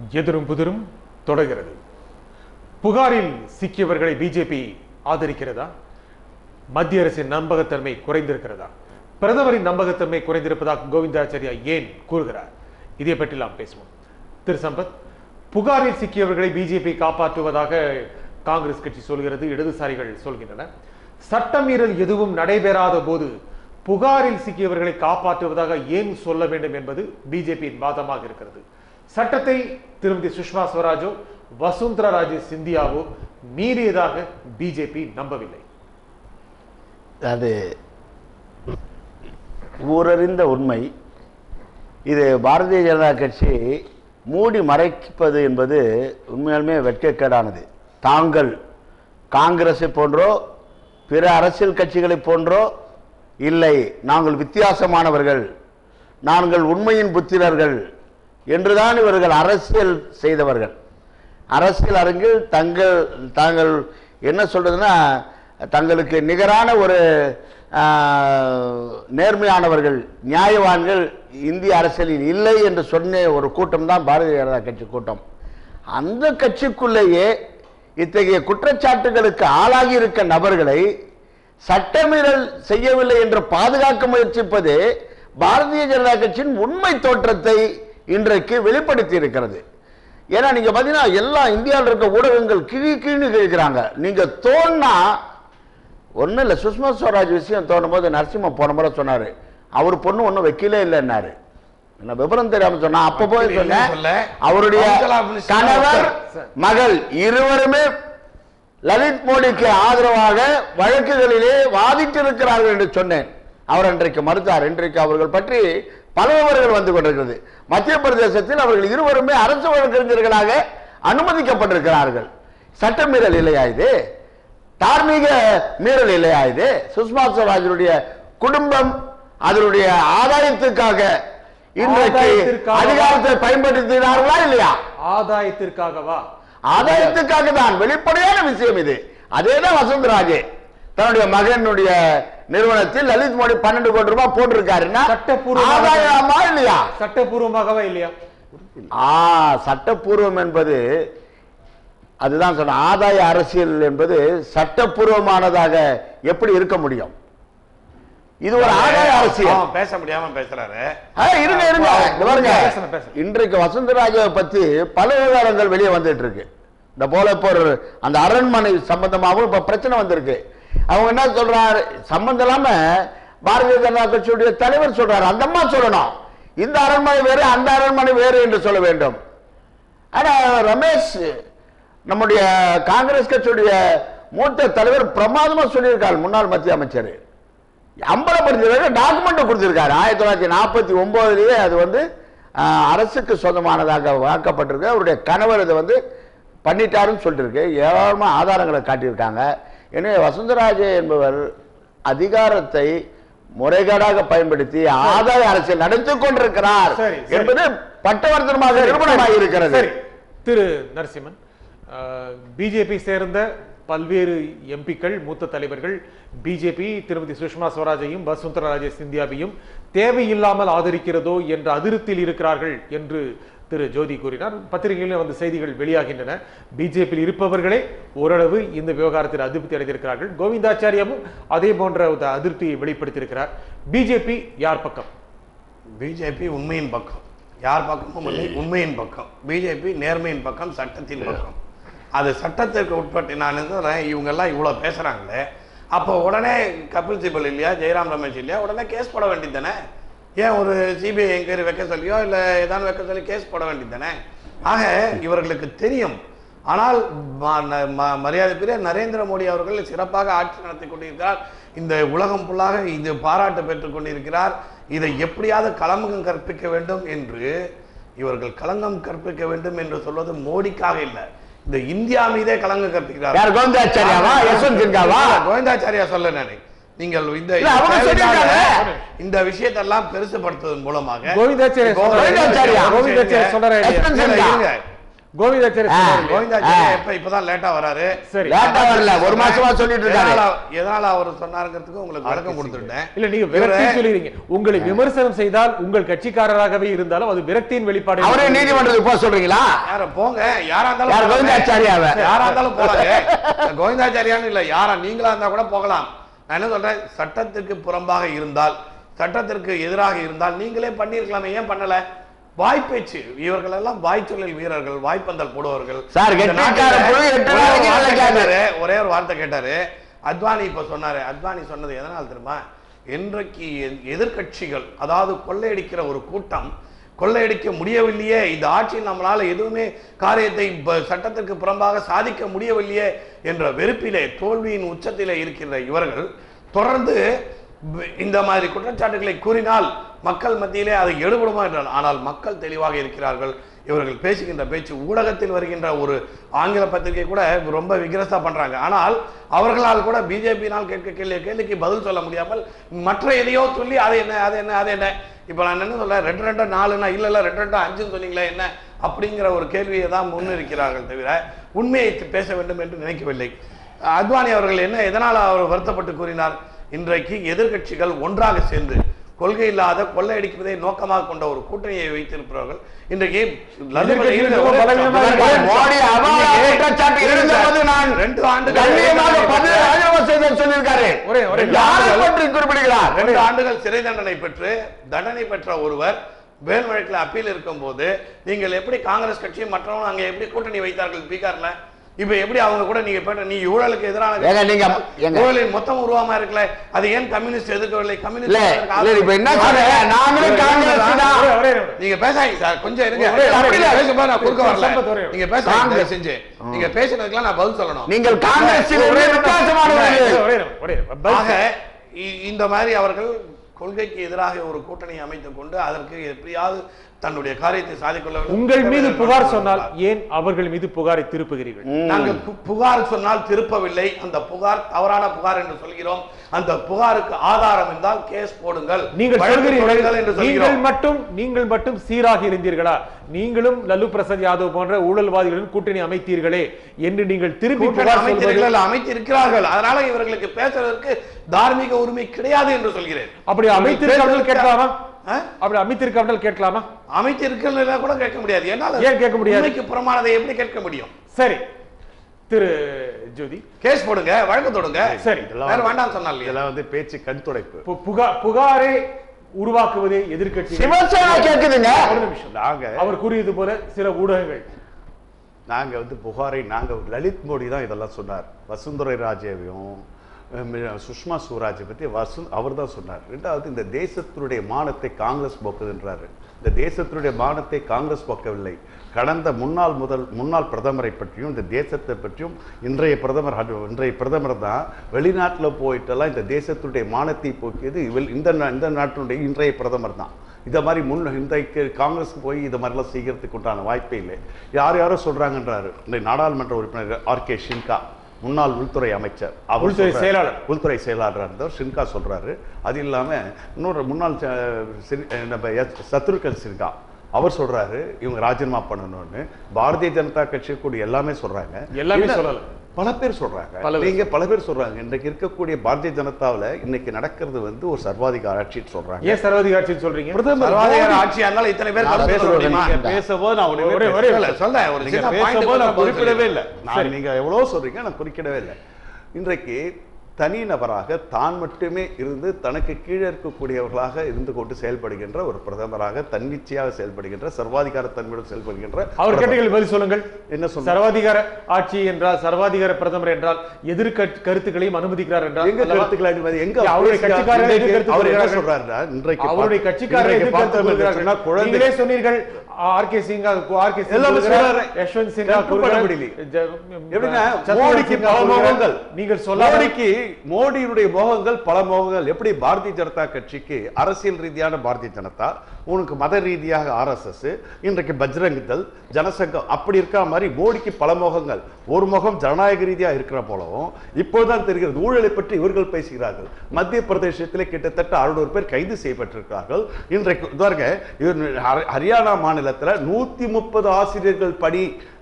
எதிரும் புதிரும் தொடர்கிறது புகாரில் சிக்கியவர்களை பிஜேபி ஆதரிக்கிறதா மத்திய அரசின் நம்பகத்தன்மை குறைந்திருக்கிறதா பிரதமரின் நம்பகத்தன்மை குறைந்திருப்பதாக கோவிந்தாச்சாரியா ஏன் கூறுகிறார் இதை பற்றி நாம் பேசுவோம் திரு சம்பத் புகாரில் சிக்கியவர்களை பிஜேபி காப்பாற்றுவதாக காங்கிரஸ் கட்சி சொல்கிறது இடதுசாரிகள் சொல்கின்றன சட்டமீறல் எதுவும் நடைபெறாத போது புகாரில் சிக்கியவர்களை காப்பாற்றுவதாக ஏன் சொல்ல வேண்டும் என்பது பிஜேபியின் வாதமாக இருக்கிறது சட்டத்தை திருமதி சுஷ்மா ஸ்வராஜோ வசுந்தரா ராஜே சிந்தியாவோ மீறியதாக பிஜேபி நம்பவில்லை அது ஊரறிந்த உண்மை இது பாரதிய ஜனதா கட்சி மூடி மறைப்பது என்பது உண்மையாலுமே வெட்கக்கேடானது தாங்கள் காங்கிரஸை போன்றோ பிற அரசியல் கட்சிகளைப் போன்றோ இல்லை நாங்கள் வித்தியாசமானவர்கள் நாங்கள் உண்மையின் புத்திரர்கள் என்றுதான் இவர்கள் அரசியல் செய்தவர்கள் அரசியல் அரங்கில் தங்கள் தாங்கள் என்ன சொல்றதுன்னா தங்களுக்கு நிகரான ஒரு ஆஹ், நேர்மையானவர்கள் நியாயவான்கள் இந்திய அரசியலில் இல்லை என்று சொன்ன ஒரு கூட்டம் தான் பாரதிய ஜனதா கட்சி கூட்டம் அந்த கட்சிக்குள்ளேயே இத்தகைய குற்றச்சாட்டுகளுக்கு ஆளாகி இருக்க நபர்களை சட்டமீறல் செய்யவில்லை என்று பாதுகாக்க முயற்சிப்பது பாரதிய ஜனதா கட்சியின் உண்மை தோற்றத்தை இன்றைக்கு வெளிப்படுத்தி இருக்கிறது ஏன்னா நீங்க பாத்தீங்கன்னா எல்லா இந்தியாவில் இருக்க ஊடகங்கள் கிழி கிழின்னு கிழிக்கிறாங்க நீங்க தோன்னா ஒன்றும் இல்லை சுஷ்மா ஸ்வராஜ் விஷயம் தோணும் போது நரசிம்ம போன முறை சொன்னாரு அவர் பொண்ணு ஒன்றும் வைக்கலே இல்லைன்னாரு என்ன விவரம் தெரியாம சொன்னா அப்ப போய் அப்படி இல்லைன்னு சொன்னேன் சொல்ல. அவருடைய கவுன்சில் ஆபீஸ்ல கணவர் ஒருத்தர். மகள் இருவருமே லலித் மோடிக்கு ஆதரவாக வழக்குகளிலே வாதிட்டிருக்கிறார்கள் என்று சொன்னேன் அவர் அன்றைக்கு மறுத்தார் இன்றைக்கு அவர்கள் பற்றி பல விவரங்கள் வந்து கொண்டிருக்கிறது மத்திய பிரதேசத்தில் அவர்கள் இருவருமே அரசு வழக்கறிஞர்களாக அனுமதிக்கப்பட்டிருக்கிறார்கள் சட்டமீறல் இல்லையா இது தார்மீக மீறல் இல்லையா இது சுஷ்மா ஸ்வராஜனுடைய குடும்பம் அதனுடைய ஆதாயத்துக்காக இன்றைக்கு ஆதாயத்திற்காக- அதிகாரத்தை பயன்படுத்தினார்களா இல்லையா ஆதாயத்திற்காகவா ஆதாயத்துக்காக தான் வெளிப்படையான விஷயம் இது அதேதான் வசந்தராஜே தன்னுடைய மகனுடைய நிறுவனத்தில் லலித் மோடி பன்னெண்டு கோடி ரூபாய் போட்டிருக்காருன்னா சட்டப்பூர்வமாக- ஆதாயமா இல்லையா சட்டப்பூர்வமாகவா இல்லையா ஆ சட்டப்பூர்வம் என்பது அதுதான் சொன்ன ஆதாய அரசியல் என்பது சட்டப்பூர்வமானதாக எப்படி இருக்க முடியும் இது ஒரு ஆதாய அரசியல் அவன் பேச முடியாம பேசுறாரு ஆ, இருங்க இருங்க இங்க பாருங்க பேசணும், பேசணும். இன்றைக்கு வசந்தராஜாவை பத்தி பல விவகாரங்கள் வெளியே வந்துட்டு இருக்கு இந்த போல இப்போ ஒரு அந்த அரண்மனை சம்பந்தமாகவும் இப்ப பிரச்சனை வந்திருக்கு அவங்க என்ன சொல்றாரு சம்பந்தம் இல்லாம பாரதிய ஜனதா கட்சியுடைய தலைவர் சொல்றாரு அந்த அம்மா சொல்லணும் இந்த அரண்மனை வேறு அந்த அரண்மனை வேறு என்று சொல்ல வேண்டும் ஆனா ரமேஷ் நம்முடைய காங்கிரஸ் கட்சியுடைய மூத்த தலைவர் பிரமாதமா சொல்லியிருக்கார் முன்னாள் மத்திய அமைச்சர் அம்பலப்படுத்திருக்காரு டாக்குமெண்ட் கொடுத்திருக்காரு ஆயிரத்தி தொள்ளாயிரத்தி நாற்பத்தி ஒன்பதுலயே அது வந்து ஆஹ், அரசுக்கு சொந்தமானதாக வாக்கப்பட்டிருக்கு அவருடைய கணவர் இதை வந்து பண்ணிட்டாருன்னு சொல்லிருக்கு ஏராளமா ஆதாரங்களை காட்டியிருக்காங்க எனவே வசுந்தராஜே என்பவர் அதிகாரத்தை முறைகேடாக பயன்படுத்தி ஆதாய அரசியல் நடத்தி கொண்டிருக்கிறார் சரி, சரி. என்பது பட்டவர்த்தனமாக நிரூபணமாக இருக்கிறது சரி திரு நரசிம்மன் பிஜேபி சேர்ந்த பல்வேறு எம்பிக்கள் மூத்த தலைவர்கள் பிஜேபி திருமதி சுஷ்மா ஸ்வராஜையும் வசுந்தரா ராஜே சிந்தியாவையும் தேவையில்லாமல் ஆதரிக்கிறதோ என்ற அதிருப்தியில் இருக்கிறார்கள் என்று திரு ஜோதி கூறினார் பத்திரிகைகளில் வந்து செய்திகள் வெளியாகின்றன பிஜேபியில் இருப்பவர்களே ஓரளவு இந்த விவகாரத்தில் அதிருப்தி அடைந்திருக்கிறார்கள் கோவிந்தாச்சாரியாவும் அதே போன்ற ஒரு அதிருப்தியை வெளிப்படுத்தியிருக்கிறார் பிஜேபி யார் பக்கம் பிஜேபி உண்மையின் பக்கம் யார் பக்கமும் இல்லை உண்மையின் பக்கம் பிஜேபி நேர்மையின் பக்கம் சட்டத்தின் பக்கம் அது சட்டத்திற்கு உட்பட்டு நான் இருந்தேன் இவங்கெல்லாம் இவ்வளோ பேசுகிறாங்களே அப்போ உடனே கபில் சிபல் இல்லையா ஜெயராம் ரமேஷ் இல்லையா உடனே கேஸ் போட வேண்டியது தானே ஏன் ஒரு சிபிஐ என்கொயரி வைக்க சொல்லியோ இல்லை ஏதாவது வைக்க சொல்லி கேஸ் போட வேண்டியது தானே ஆக இவர்களுக்கு தெரியும் ஆனால் ம- ந- ம- மரியாதைக்குரிய நரேந்திர மோடி அவர்கள் சிறப்பாக ஆட்சி நடத்தி கொண்டிருக்கிறார் இந்த உலகம் ஃபுல்லாக இது பாராட்டு பெற்றுக் கொண்டிருக்கிறார் இதை எப்படியாவது களங்கம் கற்பிக்க வேண்டும் என்று இவர்கள் களங்கம் கற்பிக்க வேண்டும் என்று சொல்வது மோடிக்காக இல்லை இந்த இந்தியா மீதே களங்கம் கற்பிக்கிறார் யார் கோவிந்தாச்சாரியாவா யஸ்வந்த் சின்ஹாவா கோவிந்தாச்சாரியா சொல்ல நான் நீங்கள் இந்த இல்ல, அவங்க சொல்லியிருக்காங்க. இந்த விஷயத்தெல்லாம் பெருசுபடுத்துவதன் மூலமாக கோவிந்தாச்சாரியா இப்போ சொல்றாரு. கோவிந்தாச்சாரியா. கோவிந்தாச்சாரியா சொல்றாரா இல்லையா? எஸ்பென்ஸ் இல்ல, இருக்கா? இருங்க. கோவிந்தாச்சாரி ஆ. சொன்னாரு இல்லையா? கோவிந்தாச்சாரி ஆ. எப்ப இப்பதான் லேட்டா வராரு சரி லேட்டா வரல ஒரு மாசமா சொல்லிட்டு இருக்காரு எதனால எதனால அவர் சொன்னாருங்கிறதுக்கு உங்களுக்கு விளக்கம் கொடுத்துட்டேன் இல்ல நீங்க விரக்தி சொல்லிடுறீங்க உங்களை விமர்சனம் செய்தால் உங்கள் கட்சிக்காரராகவே இருந்தாலும் அது விரக்தியின் வெளிப்பாடு அவரே நீதிமன்றத்துக்கு போக சொல்றீங்களா யார போங்க யாரா இருந்தாலும் யார் போலாங்க. கோவிந்தாச்சாரியாவ? யாரா இருந்தாலும் போலாங்க கோவிந்தாச்சாரியான்னு இல்ல யாரா நீங்களா இருந்தா கூட போகலாம் நான் என்ன சொல்றேன் சட்டத்திற்கு புறம்பாக இருந்தால் சட்டத்திற்கு எதிராக இருந்தால் நீங்களே பண்ணியிருக்கலாமே ஏன் பண்ணல வாய்ப்பேச்சு இவர்கள் எல்லாம் வாய்ச்சொல்லில் வீரர்கள் வாய்ப்பந்தல் போடுவர்கள் சார், இந்த கெட்டிக்கார நாட்டுல புழு எட்டு ஒரே ஒரு நாளைக்கு வார்த்தை வேலைக்காது. கேட்டாரு, ஒரே ஒரு வார்த்தை கேட்டாரு அத்வானி இப்ப சொன்னாரு அத்வானி சொன்னது எதனால் தெரியுமா இன்றைக்கு எ- எதிர்க்கட்சிகள் அதாவது கொள்ளையடிக்கிற ஒரு கூட்டம் கொள்ளையடிக்க முடியவில்லையே இந்த ஆட்சியில் நம்மளால எதுவுமே காரியத்தை ப- சட்டத்திற்கு புறம்பாக சாதிக்க முடியவில்லையே என்ற வெறுப்பிலே தோல்வியின் உச்சத்திலே இருக்கின்ற இவர்கள் தொடர்ந்து வ- இந்த மாதிரி குற்றச்சாட்டுகளை கூறினால் மக்கள் மத்தியிலே அது எடுபடுமா என்றால் ஆனால் மக்கள் தெளிவாக இருக்கிறார்கள் இவர்கள் பேசுகின்ற பேச்சு ஊடகத்தில் வருகின்ற ஒரு ஆங்கில பத்திரிகை கூட ரொம்ப விக்ரஸா பண்றாங்க ஆனால் அவர்களால் கூட பிஜேபியினால் கேட்க கேள்வி கேள்விக்கு பதில் சொல்ல முடியாமல் மற்ற எதையோ சொல்லி அது என்ன அது என்ன அது என்ன இப்போ நான் என்ன சொல்ல ரெண்டு ரெண்டு நாலுனா இல்ல இல்ல ரெண்டு ரெண்டு அஞ்சுன்னு சொன்னீங்களே என்ன அப்படிங்கிற ஒரு கேள்வியை தான் முன்னிறுக்கிறார்கள் தவிர உண்மையை பேச வேண்டும் என்று நினைக்கவில்லை அத்வானி அவர்கள் என்ன எதனால் அவர் வருத்தப்பட்டு கூறினார் இன்றைக்கு எதிர்க்கட்சிகள் ஒன்றாக சேர்ந்து கொள்கை இல்லாத கொள்ளையடிப்பதை நோக்கமாக கொண்ட ஒரு கூட்டணியை வைத்திருப்பவர்கள் இன்றைக்கு எதிர்க்கட்சிகள் ரொம்ப பலவீனமா இருக்காங்க. மோடி அபார குற்றச்சாட்டு இருந்தபோது நான் ரெண்டு ஆண்டுகள் கண்ணியமாக பதில் ராஜினாமா செய்தேன் சொல்லியிருக்காரு ஒரே- ஒரே யாரை ஆண்டுகள் பற்றி குறிப்பிடுகிறார் ரெண்டு ஆண்டுகள் சிறை தண்டனை பெற்று தண்டனை பெற்ற ஒருவர் வேல் வழக்கில் அப்பீல் இருக்கும்போது நீங்கள் எப்படி காங்கிரஸ் கட்சியும் மற்றவங்க அங்க எப்படி கூட்டணி வைத்தார்கள் பீகார்ல இப்ப எப்படி அவங்க கூட நீங்க போயிட்டு நீ ஊழலுக்கு எதிரான ஏங்க, நீங்க- ஏங்க. ஊழலின் மொத்தம் உருவாமா இருக்கல அது ஏன் கம்யூனிஸ்ட் எதிர்க்கவில்லை இல்ல கம்யூனிஸ்ட் இல்ல இப்ப என்ன சொல்றேன் நாங்களும் காங்கிரஸ் தான் ஒரே- ஒரே நிமிடம். நீங்க பேசாதீங்க சார் கொஞ்சம் இருங்க ஒரே- ஒரே- அப்படி இல்ல, பேசும்போது நான் குறுக்க வரல சம்பத் ஒரே- நீங்க பேசாதீங்க காங்கிரஸ். தயவு செஞ்சு நீங்க பேசினதுக்கெல்லாம் நான் பதில் சொல்லணும் நீங்கள் காங்கிரஸில் ஒரே இருந்து நிமிடம். வித்தியாசமானவர்கள் ஒரே நிமிடம், ஒரே நிமிடம். பதில் ஆக இ- இந்த மாதிரி அவர்கள் கொள்கைக்கு எதிராக ஒரு கூட்டணி அமைத்துக் கொண்டு அதற்கு எப்படியாவது தன்னுடைய காரியத்தை சாதிக்கொள்ள வேண்டும். உங்கள் மீது புகார் சொன்னால் ஏன் அவர்கள் மீது புகாரை திருப்புகிறீர்கள் நாங்கள் பு- புகார் சொன்னால் திருப்பவில்லை அந்த புகார் தவறான புகார் என்று சொல்கிறோம் அந்த புகாருக்கு ஆதாரம் இருந்தால் கேஸ் போடுங்கள் நீங்கள் வழக்கு சொல்கிறீர்கள் தொடுங்கள் என்று நீங்கள் சொல்கிறோம் மட்டும் நீங்கள் மட்டும் சீராக இருந்தீர்களா நீங்களும் லல்லு பிரசாத் யாதவ் போன்ற ஊழல்வாதிகளுடன் கூட்டணி அமைத்தீர்களே என்று நீங்கள் திருப்பி கூட்டணி புகார் சொல்வது அமைத்திருக்கிறார்கள் அமைத்திருக்கிறார்கள் அதனால இவர்களுக்கு பேசுறதற்கு தார்மீக உரிமை கிடையாது என்று சொல்கிறேன் அப்படி அமைத்திருக்காமல் கேட்கலாமா ஆ? அப்படி அமைத்திருக்காமல் கேட்கலாமா அமைத்திருக்கிறதுல கூட கேட்க முடியாது ஏன்னா ஏன் கேட்க முடியாது? உண்மைக்கு புறமானதை எப்படி கேட்க முடியும் சரி திரு ஜோதி கேஸ் போடுங்க வழக்கு தொடுங்க சரி. வேற வேண்டாம் சொன்னா இல்லையா இதெல்லாம் வந்து பேச்சு கண் துடைப்பு பு- புகா- புகாரை உருவாக்குவதே எதிர்க்கட்சி சிவசேனா கேக்குதுங்க ஒரு நிமிஷம் நாங்க அவர் கூறியது போல சில ஊடகங்கள் நாங்க வந்து புகாரை நாங்க லலித் மோடி தான் இதெல்லாம் சொன்னார் வசுந்தரை ராஜேவையும் அஹ், சுஷ்மா ஸ்வராஜை பத்தி வசு அவர் தான் சொன்னார் ரெண்டாவது இந்த தேசத்தினுடைய மானத்தை காங்கிரஸ் போக்குதுன்றாரு இந்த தேசத்தினுடைய மானத்தை காங்கிரஸ் போக்கவில்லை கடந்த முன்னாள் முதல் முன்னாள் பிரதமரை பற்றியும் இந்த தேசத்தை பற்றியும் இன்றைய பிரதமர் அது- இன்றைய பிரதமர் தான் வெளிநாட்டில் போயிட்டெல்லாம் இந்த தேசத்துடைய மானத்தை போக்கியது இவள் இந்த நா- இந்த நாட்டினுடைய இன்றைய பிரதமர் தான் இதை மாதிரி முன் இன்றைக்கு காங்கிரஸ்க்கு போய் இது மாதிரிலாம் செய்கிறதுக்கு உண்டான வாய்ப்பே இல்லை யார் யாரோ சொல்றாங்கன்றாரு இந்த நாடாளுமன்ற உறுப்பினர் ஆர் கே ஷின்கா முன்னாள் உள்துறை அமைச்சர் அவர் உள்துறை சொல்றாரு. செயலாளர். உள்துறை செயலாளர் இருந்தவர் ஷின்கா சொல்றாரு அது இல்லாம இன்னொரு முன்னாள் ச- சின்- நம்ம எஸ்- சத்ருகன் சின்கா அவர் சொல்றாரு இவங்க ராஜினாமா பண்ணணும்னு பாரதிய ஜனதா கட்சி கூட எல்லாமே சொல்றாங்க எல்லாமே இல்ல, சொல்லல. பல பேர் சொல்றாங்க பல பேர் நீங்க பல பேர் சொல்றாங்க இன்றைக்கு இருக்கக்கூடிய பாரதிய ஜனதாவுல இன்னைக்கு நடக்கிறது வந்து ஒரு சர்வாதிகார ஆட்சின்னு சொல்றாங்க ஏன் சர்வாதிகாட்சின்னு சொல்றீங்க பிரதமர் சர்வாதிகார மோடி- ஆட்சியா இருந்தாலும் இத்தனை பேர் நான் கருத்து சொல்ல பேசுறது முடியுமா? நீங்க பேசபோது நான் ஒண்ணுமே ஒரே- ஒரே பேசல. இல்ல, சொல்றேன் ஒரு நீங்க சின்ன point பேசும்போது நான் மட்டும் குறிப்பிடவே இல்லை சரி. நான் நீங்க எவ்வளவு சொல்றீங்க நான் குறிக்கிடவே இல்லை இன்றைக்கு தனிநபராக தான் மட்டுமே இருந்து தனக்கு கீழே இருக்கக்கூடியவர்களாக இருந்து கொண்டு செயல்படுகின்ற ஒரு பிரதமராக தன்னிச்சையாக செயல்படுகின்ற சர்வாதிகார தன்மையோடு செயல்படுகின்ற அவர் பிரதமர். கேட்டீர்கள் பதில் சொல்லுங்கள் என்ன சொல்ற சர்வாதிகார ஆட்சி என்றால் சர்வாதிகார பிரதமர் என்றால் எதிர் கட்சி- கருத்துக்களையும் அனுமதிக்கிறார் என்றால் எங்க அல்லவா? கருத்துக்களை அனுமதி- எங்க இல்ல, அவருடைய பேசுகிறார்? கட்சிக்காரர் எதிர் இன்றைக்கு கருத்து அவர் என்ன கூறுகிறார்கள். சொல்றாருன்னா, இன்றைக்கு அவருடைய பார்த்த- கட்சிக்காரர் இன்றைக்கு எதிர் கருத்து பார்த்தோம் என்று கூறுகிறார்கள். சொன்னா குழந்தை நீங்களே சொன்னீர்கள் R K Sinha R K எல்லாமே சொல்றாரு. யஷ்வந்த் சின்ஹா கட்டுப்பட கூறுகிறார். முடியல. ஜ- எப்படின்னா சத்ருகன் மோடிக்கு சின்ஹா பல கூறுகிறார். மோகங்கள் நீங்கள் சொல்லாத மோடிக்கு மோடியினுடைய மோகங்கள் பல மோகங்கள் எப்படி பாரதிய ஜனதா கட்சிக்கு அரசியல் ரீதியான பாரதிய ஜனதா உனக்கு மத ரீதியாக ஆர்எஸ்எஸ் இன்றைக்கு பஜ்ரங் தள் ஜனசங்கம் அப்படி இருக்கா மாதிரி மோடிக்கு பல முகங்கள் ஒரு முகம் ஜனநாயக ரீதியா இருக்கிற போலவும் இப்போதுதான் தெரிகிறது ஊழலை பற்றி இவர்கள் பேசுகிறார்கள் மத்திய பிரதேசத்திலே கிட்டத்தட்ட அறுநூறு பேர் கைது செய்யப்பட்டிருக்கிறார்கள் இன்றைக்கு பாருங்க இவர் ஹரி- ஹரியானா மாநிலத்துல நூத்தி முப்பது ஆசிரியர்கள் பணி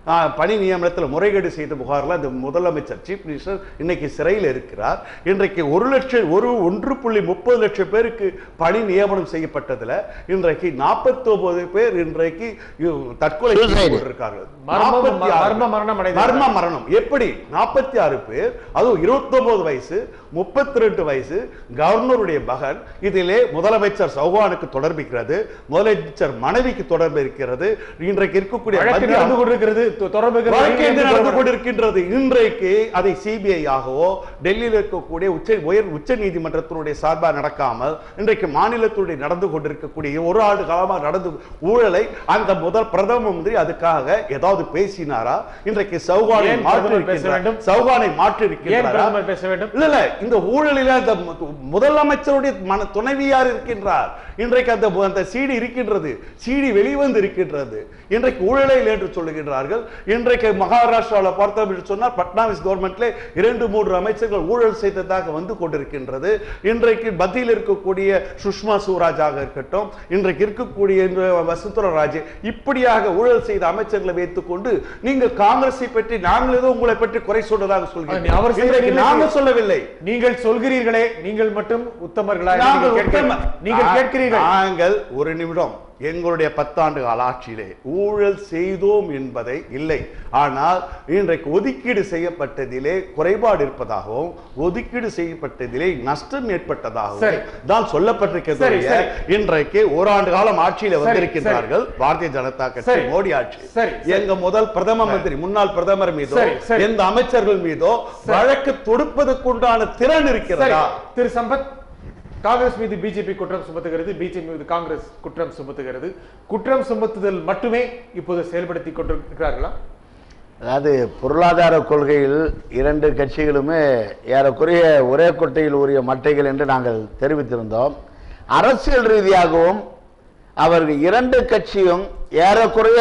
ஆ, பணி நியமனத்தில் முறைகேடு செய்த புகாரில் அந்த முதலமைச்சர் சீஃப் மினிஸ்டர் இன்னைக்கு சிறையில் இருக்கிறார் இன்றைக்கு ஒரு லட்சம் ஒரு ஒன்று புள்ளி முப்பது லட்சம் பேருக்கு பணி நியமனம் செய்யப்பட்டதுல இன்றைக்கு நாற்பத்தொன்பது பேர் இன்றைக்கு இ- தற்கொலை செய்து Suicide. கொண்டிருக்கார்கள் மர்ம- 46 மர்ம மரணம் அடைந்தார்கள். மர்ம மரணம் எப்படி நாற்பத்தி ஆறு பேர் அதுவும் 29 வயசு முப்பத்தி ரெண்டு வயசு கவர்னருடைய மகன் இதிலே முதலமைச்சர் சௌகானுக்கு தொடர்பிக்கிறது முதலமைச்சர் மனைவிக்கு தொடர்பு இருக்கிறது இன்றைக்கு இருக்கக்கூடிய வழக்கு மத்திய நடந்து கொண்டிருக்கிறது தொ- தொடர்புகள் வழக்கு என்று நடந்து தொடர்பு- கொண்டிருக்கின்றது இன்றைக்கு அதை சிபிஐ ஆகவோ டெல்லியில் இருக்கக்கூடிய உச்ச உயர் உச்ச நீதிமன்றத்தினுடைய சார்பாக நடக்காமல் இன்றைக்கு மாநிலத்துடைய நடந்து கொண்டிருக்கக்கூடிய ஒரு ஆண்டு காலமாக நடந்து ஊழலை அந்த முதல் பிரதம மந்திரி அதுக்காக ஏதாவது பேசினாரா இன்றைக்கு சௌகானை ஏன் மாற்றி பிரதமர் பேச இருக்கின்றார். வேண்டும்? சௌகானை மாற்றி ஏன் இருக்கின்றாரா பிரதமர் பேச வேண்டும் இல்ல இல்ல இந்த ஊழலில் அந்த மு- முதலமைச்சருடைய மன துணைவியார் இருக்கின்றார் இன்றைக்கு அந்த அந்த சிடி இருக்கின்றது சிடி வெளிவந்து இருக்கின்றது இன்றைக்கு ஊழலை இல்லை என்று சொல்லுகின்றார்கள் இன்றைக்கு மகாராஷ்டிராவில் பார்த்தோம் என்று சொன்னால் பட்னாவிஸ் கவர்மெண்ட்ல இரண்டு மூன்று அமைச்சர்கள் ஊழல் செய்ததாக வந்து கொண்டிருக்கின்றது இன்றைக்கு மத்தியில் இருக்கக்கூடிய சுஷ்மா சுவராஜாக இருக்கட்டும் இன்றைக்கு இருக்கக்கூடிய இந்த வசுந்தரா ராஜே இப்படியாக ஊழல் செய்த அமைச்சர்களை வைத்துக்கொண்டு நீங்கள் காங்கிரஸை பற்றி நாங்கள் ஏதோ உங்களை பற்றி குறை சொல்றதாக அவர் சொல்கிறோம் செய்த இன்றைக்கு நிலைக்கு- நாங்கள் சொல்லவில்லை நீங்கள் சொல்கிறீர்களே நீங்கள் மட்டும் உத்தமர்களா நாங்கள் நீங்கள் கேட்க- உத்தம- நீங்கள் ஆ- கேட்கிறீர்கள் நாங்கள் ஒரு நிமிடம் எங்களுடைய பத்தாண்டு கால ஆட்சியிலே ஊழல் செய்தோம் என்பதை இல்லை ஆனால் இன்றைக்கு ஒதுக்கீடு செய்யப்பட்டதிலே குறைபாடு இருப்பதாகவும் ஒதுக்கீடு செய்யப்பட்டதிலே நஷ்டம் சரி. ஏற்பட்டதாகவும் தான் சொல்லப்பட்டிருக்கிறது சரி, ஒழிய, சரி. இன்றைக்கு ஓராண்டு காலம் ஆட்சியில சரி, வந்திருக்கின்றார்கள் பாரதிய ஜனதா கட்சி சரி. மோடி ஆட்சி சரி, சரி. எங்க முதல் பிரதம மந்திரி முன்னாள் பிரதமர் மீதோ சரி, சரி. எந்த அமைச்சர்கள் மீதோ வழக்கு தொடுப்பதற்குண்டான திறன் சரி இருக்கிறதா திரு சம்பத் காங்கிரஸ் மீது பிஜேபி குற்றம் சுமத்துகிறது பிஜேபி மீது காங்கிரஸ் குற்றம் சுமத்துகிறது குற்றம் சுமத்துதல் மட்டுமே இப்போது செயல்படுத்தி கொண்டிருக்கிறார்களா அதாவது பொருளாதார கொள்கையில் இரண்டு கட்சிகளுமே ஏறக்குறைய ஒரே கொட்டையில் உரிய மட்டைகள் என்று நாங்கள் தெரிவித்திருந்தோம் அரசியல் ரீதியாகவும் அவர்கள் இரண்டு கட்சியும் ஏறக்குறைய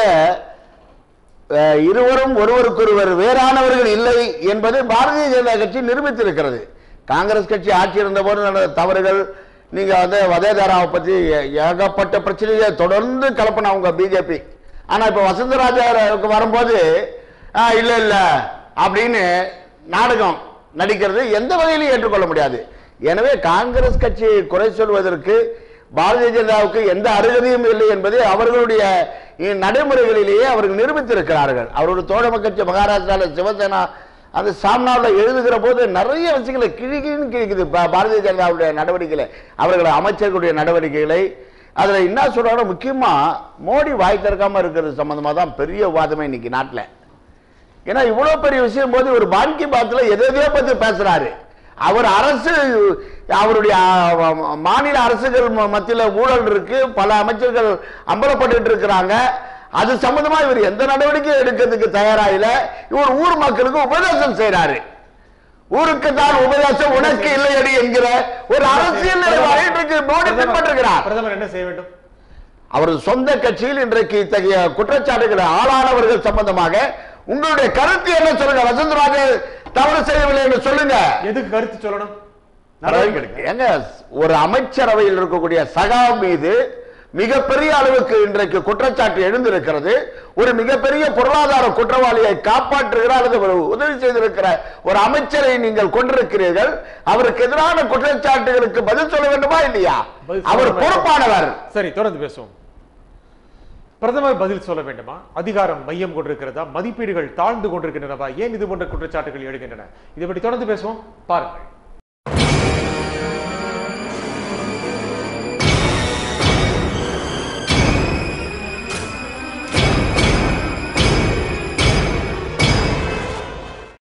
அஹ், இருவரும் ஒருவருக்கொருவர் வேறானவர்கள் இல்லை என்பதை பாரதிய ஜனதா கட்சி நிரூபித்திருக்கிறது காங்கிரஸ் கட்சி ஆட்சி இருந்தபோது நடந்த தவறுகள் நீங்க வந்து வதேதாராவை பத்தி ஏ- ஏகப்பட்ட பிரச்சனையை தொடர்ந்து கலப்பினவங்க பிஜேபி ஆனா இப்ப வசந்தராஜாவுக்கு வரும்போது "ஆ, இல்ல இல்ல அப்படின்னு நாடகம் நடிக்கிறது எந்த வகையிலும் ஏற்றுக்கொள்ள முடியாது எனவே காங்கிரஸ் கட்சியை குறை சொல்வதற்கு பாரதிய ஜனதாவுக்கு எந்த அருகதையும் இல்லை என்பதை அவர்களுடைய இ- நடைமுறைகளிலேயே அவர்கள் நிரூபித்திருக்கிறார்கள் அவருடைய தோழமை கட்சி மகாராஷ்டிராவில் சிவசேனா அந்த சாம்னாவில் எழுதுகிற போது நிறைய விஷயங்களை கிழிக்கின்னு கிழிக்குது பா- பாரதிய ஜனதாவுடைய நடவடிக்கைகளை அவர்கள் அமைச்சர்களுடைய நடவடிக்கைகளை அதுல என்ன சொல்றாங்க முக்கியமா மோடி வாய் திறக்காம இருக்கிறது சம்பந்தமா தான் பெரிய விவாதமே இன்னைக்கு நாட்டுல ஏன்னா இவ்வளவு பெரிய விஷயம் போது ஒரு பான் கி பாத்ல எதை எதையோ பத்தி பேசுறாரு அவர் அரசு அவருடைய ஆ, மாநில அரசுகள் ம- மத்தியில ஊழல் இருக்கு பல அமைச்சர்கள் அம்பலப்பட்டு இருக்கிறாங்க அது சம்பந்தமா இவர் எந்த நடவடிக்கையும் எடுக்கிறதுக்கு தயாராயில இவர் ஊர் மக்களுக்கு உபதேசம் செய்றாரு ஊருக்கு தான் உபதேசம் உனக்கு இல்லையடி என்கிற ஒரு அரசியல் நிலைப்பாடை இன்றைக்கு மோடி பின்பற்றுகிறார் பிரதமர் என்ன செய்ய வேண்டும் அவரது சொந்த கட்சியில் இன்றைக்கு இத்தகைய குற்றச்சாட்டுகளை ஆளானவர்கள் சம்பந்தமாக உங்களுடைய கருத்து என்ன சொல்லுங்க வசந்தராஜ தவறு செய்யவில்லை என்று சொல்லுங்க எதுக்கு கருத்து சொல்லணும் நடவடிக்கை எடுங்க. ஏங்க ஒரு அமைச்சரவையில் இருக்கக்கூடிய சகா மீது மிகப்பெரிய அளவுக்கு இன்றைக்கு குற்றச்சாட்டு எழுந்திருக்கிறது ஒரு மிகப்பெரிய பொருளாதார குற்றவாளியை காப்பாற்றுகிற அல்லது ஒரு உதவி செய்திருக்கிற ஒரு அமைச்சரை நீங்கள் கொண்டிருக்கிறீர்கள் அவருக்கு எதிரான குற்றச்சாட்டுகளுக்கு பதில் சொல்ல வேண்டுமா இல்லையா பதில் சொல்ல அவர் வேண்டும். பொறுப்பானவர் சரி தொடர்ந்து பேசுவோம் பிரதமர் பதில் சொல்ல வேண்டுமா அதிகாரம் மையம் கொண்டிருக்கிறதா மதிப்பீடுகள் தாழ்ந்து கொண்டிருக்கின்றனவா ஏன் இது போன்ற குற்றச்சாட்டுகள் எழுகின்றன இதை பற்றி தொடர்ந்து பேசுவோம் பாருங்கள்